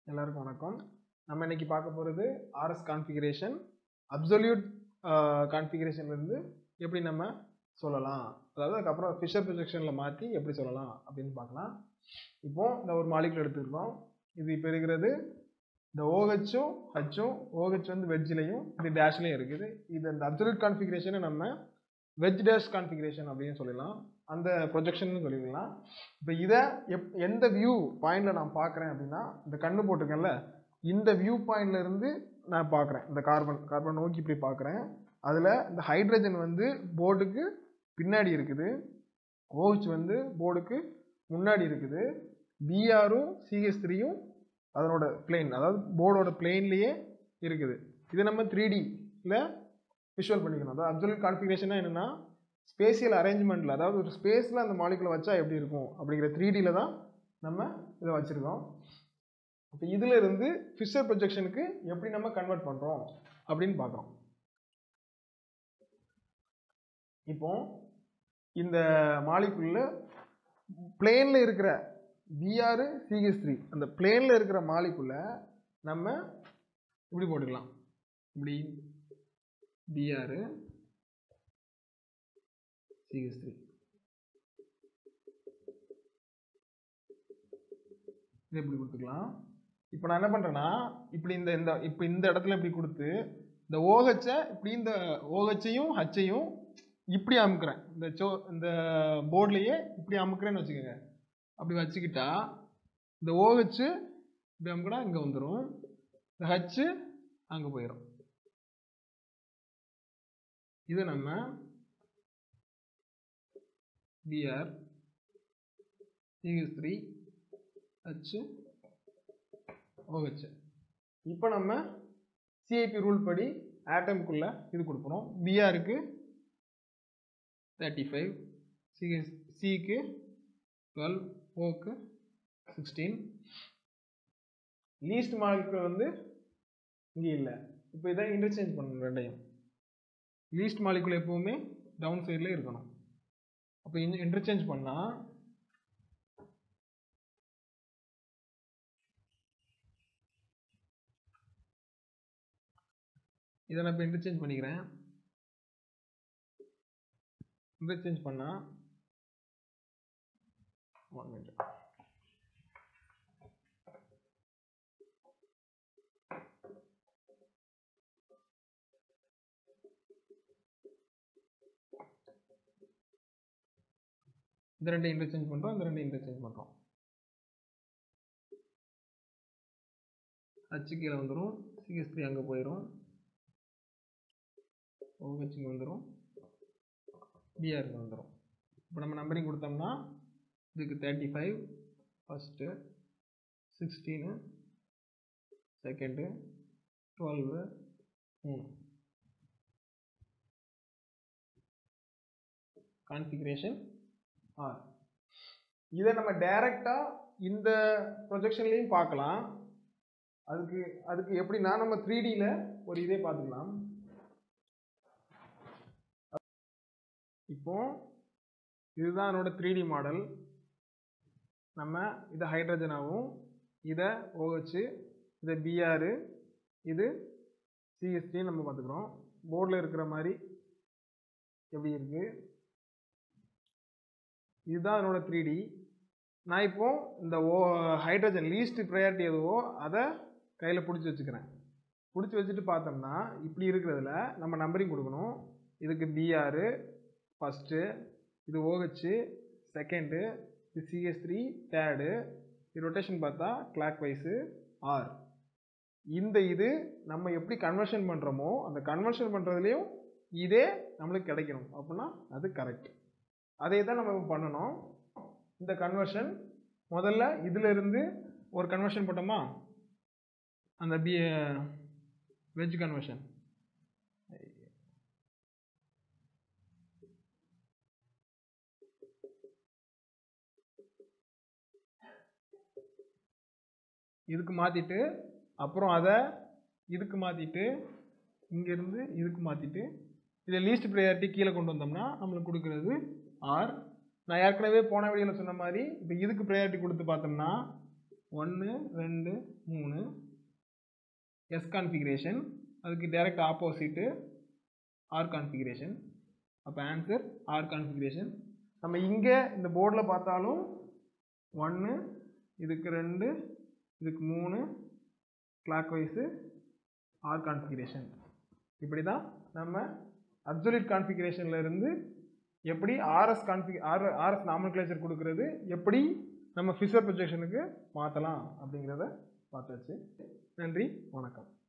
எல்லாருக்கும் வணக்கம் நம்ம இன்னைக்கு பார்க்க போகிறது ஆர்எஸ் கான்ஃபிகரேஷன் அப்சல்யூட் கான்ஃபிகரேஷன்லேருந்து எப்படி நம்ம சொல்லலாம் அதாவது அதுக்கப்புறம் ஃபிஷர் ப்ரொஜெக்ஷனில் மாற்றி எப்படி சொல்லலாம் அப்படின்னு பார்க்கலாம் இப்போ இந்த ஒரு மாலிகுல் எடுத்துருக்கோம் இது இப்போ இருக்கிறது இந்த ஓஹெச்சும் ஹச்சும் ஓஹெச் வந்து வெஜ்ஜிலையும் இது டேஷ்லையும் இருக்குது இது இந்த அப்சல்யூட் கான்ஃபிகரேஷனை நம்ம வெஜ் டேஷ் கான்ஃபிகரேஷன் அப்படின்னு சொல்லலாம் அந்த ப்ரொஜெக்ஷன் சொல்லிடலாம் இப்போ இதை எப் எந்த வியூ பாயிண்டில் நான் பார்க்குறேன் அப்படின்னா இந்த கண்ணு போட்டிருக்கேன்ல இந்த வியூ பாயிண்ட்ல இருந்து நான் பார்க்குறேன் இந்த கார்பன் கார்பன் நோக்கி இப்படி பார்க்குறேன் அதில் இந்த ஹைட்ரஜன் வந்து போர்டுக்கு பின்னாடி இருக்குது ஓஹெச் வந்து போர்டுக்கு முன்னாடி இருக்குது பிஆரும் சிஹெச் த்ரீயும் அதனோட பிளேன் அதாவது போர்டோட பிளேன்லேயே இருக்குது இது நம்ம த்ரீ டியில் விஷுவல் பண்ணிக்கணும் அதாவது அப்சல்யூட் கான்ஃபிகரேஷனாக என்னென்னா ஸ்பேசியல் அரேஞ்ச்மெண்ட்டில் அதாவது ஒரு ஸ்பேஸில் அந்த மாலிகுலை வச்சா எப்படி இருக்கும் அப்படிங்கிற த்ரீ டியில் தான் நம்ம இதை வச்சுருக்கோம் இப்போ இதில் இருந்து ஃபிஷர் ப்ரொஜெக்ஷனுக்கு எப்படி நம்ம கன்வெர்ட் பண்ணுறோம் அப்படின்னு பார்க்குறோம் இப்போ இந்த மாலிகுலில் பிளேனில் இருக்கிற பிஆர் சிஹெச் த்ரீ அந்த பிளேனில் இருக்கிற மாலிகுலை நம்ம இப்படி போட்டுக்கலாம் இப்படி பிஆர் சிஹெச் த்ரீ இது இப்படி கொடுத்துக்கலாம் இப்போ நான் என்ன பண்ணுறேன்னா இப்படி இந்த இந்த இப்போ இந்த இடத்துல இப்படி கொடுத்து இந்த ஓஹெச்சை இப்படி இந்த ஓஹெச்சையும் ஹச்சையும் இப்படி அமுக்குறேன் இந்த சோ இந்த போர்ட்லேயே இப்படி அமுக்குறேன்னு வச்சுக்கோங்க அப்படி வச்சுக்கிட்டா இந்த ஓஹெச்சு இப்படி அமுக்குனா இங்கே வந்துடும் இந்த ஹச்சு அங்கே போயிடும் இது நம்ம B R C H three H O H இப்போ நம்ம சிஐபி ரூல் படி ஆட்டம்குள்ளே இது கொடுக்குறோம் பிஆருக்கு தேர்ட்டி ஃபைவ் சிஹெச் சிக்கு டுவெல் ஓக்கு சிக்ஸ்டீன் லீஸ்ட் மார்க்கு வந்து இங்கே இல்லை இப்போ இதை இன்டர்சேஞ்ச் பண்ணணும் ரெண்டையும் லீஸ்ட் மாலிகுல் எப்போவுமே டவுன் சைடில் இருக்கணும் அப்போ இன்டர்சேஞ்ச் பண்ணால் இதை நான் இப்போ இன்டர்சேஞ்ச் பண்ணிக்கிறேன் இன்டர்சேஞ்ச் பண்ணால் ஒன் மினிட் இந்த ரெண்டு இன்டர்சேஞ்ச் பண்ணுறோம் இந்த ரெண்டு இன்டர்சேஞ்ச் பண்ணுறோம் ஹச்சு கீழே வந்துடும் சிஎஸ் த்ரீ அங்கே போயிடும் ஓஹெச் இங்கே வந்துடும் பிஆருக்கு வந்துடும் இப்போ நம்ம நம்பரிங் கொடுத்தோம்னா இதுக்கு thirty five first sixteen second twelve மூணு கான்ஃபிகரேஷன் ஆர் இதை நம்ம டைரெக்டாக இந்த ப்ரொஜெக்ஷன்லேயும் பார்க்கலாம் அதுக்கு அதுக்கு எப்படின்னா நம்ம த்ரீ டியில் ஒரு இதே பார்த்துக்கலாம் இப்போ இதுதான் என்னோட த்ரீ டி மாடல் நம்ம இதை ஹைட்ரஜனாகவும் இதை ஓஹெச் இதை பிஆர் இது சிஎஸ்டி நம்ம பார்த்துக்குறோம் போர்டில் இருக்கிற மாதிரி எப்படி இருக்குது இதுதான் என்னோட த்ரீ டி நான் இப்போ இந்த ஓ ஹைட்ரஜன் லீஸ்ட் ப்ரையாரிட்டி எதுவோ அதை கையில் பிடிச்சி வச்சுக்கிறேன் பிடிச்சி வச்சுட்டு பார்த்தோம்னா இப்படி இருக்கிறதுல நம்ம நம்பரிங் கொடுக்கணும் இதுக்கு பிஆர் ஃபஸ்ட்டு இது ஓஹெச் செகண்டு இது சிஎஸ் த்ரீ தேர்டு இது ரொட்டேஷன் பார்த்தா கிளாக் வைஸு ஆர் இந்த இது நம்ம எப்படி கன்வர்ஷன் பண்ணுறோமோ அந்த கன்வர்ஷன் பண்ணுறதுலையும் இதே நம்மளுக்கு கிடைக்கணும் அப்படின்னா அது கரெக்ட் அதே தான் நம்ம பண்ணணும் இந்த கன்வர்ஷன் முதல்ல இதில் இருந்து ஒரு கன்வர்ஷன் போட்டோமா அந்த பி வெஜ் கன்வர்ஷன் இதுக்கு மாற்றிட்டு அப்புறம் அதை இதுக்கு மாற்றிட்டு இங்கேருந்து இதுக்கு மாற்றிட்டு இதை லீஸ்ட் ப்ரையாரிட்டி கீழே கொண்டு வந்தோம்னா நம்மளுக்கு கொடுக்குறது ஆர் நான் ஏற்கனவே போன வீடியோவில் சொன்ன மாதிரி இப்போ இதுக்கு ப்ரையாரிட்டி கொடுத்து பார்த்தோம்னா ஒன்று ரெண்டு மூணு எஸ் கான்ஃபிகரேஷன் அதுக்கு டைரக்ட் ஆப்போசிட்டு ஆர் கான்ஃபிகரேஷன் அப்போ ஆன்சர் ஆர் கான்ஃபிகரேஷன் நம்ம இங்கே இந்த போர்டில் பார்த்தாலும் ஒன்று இதுக்கு ரெண்டு இதுக்கு மூணு கிளாக் வைஸு ஆர் கான்ஃபிகரேஷன் இப்படி தான் நம்ம அப்சொல்யூட் கான்ஃபிகரேஷனில் இருந்து எப்படி ஆர்எஸ் கான்ஃபி ஆர் ஆர்எஸ் நாமன்கிளேச்சர் கொடுக்கறது எப்படி நம்ம ஃபிஷர் ப்ரொஜெக்ஷனுக்கு மாற்றலாம் அப்படிங்கிறத பார்த்தாச்சு நன்றி வணக்கம்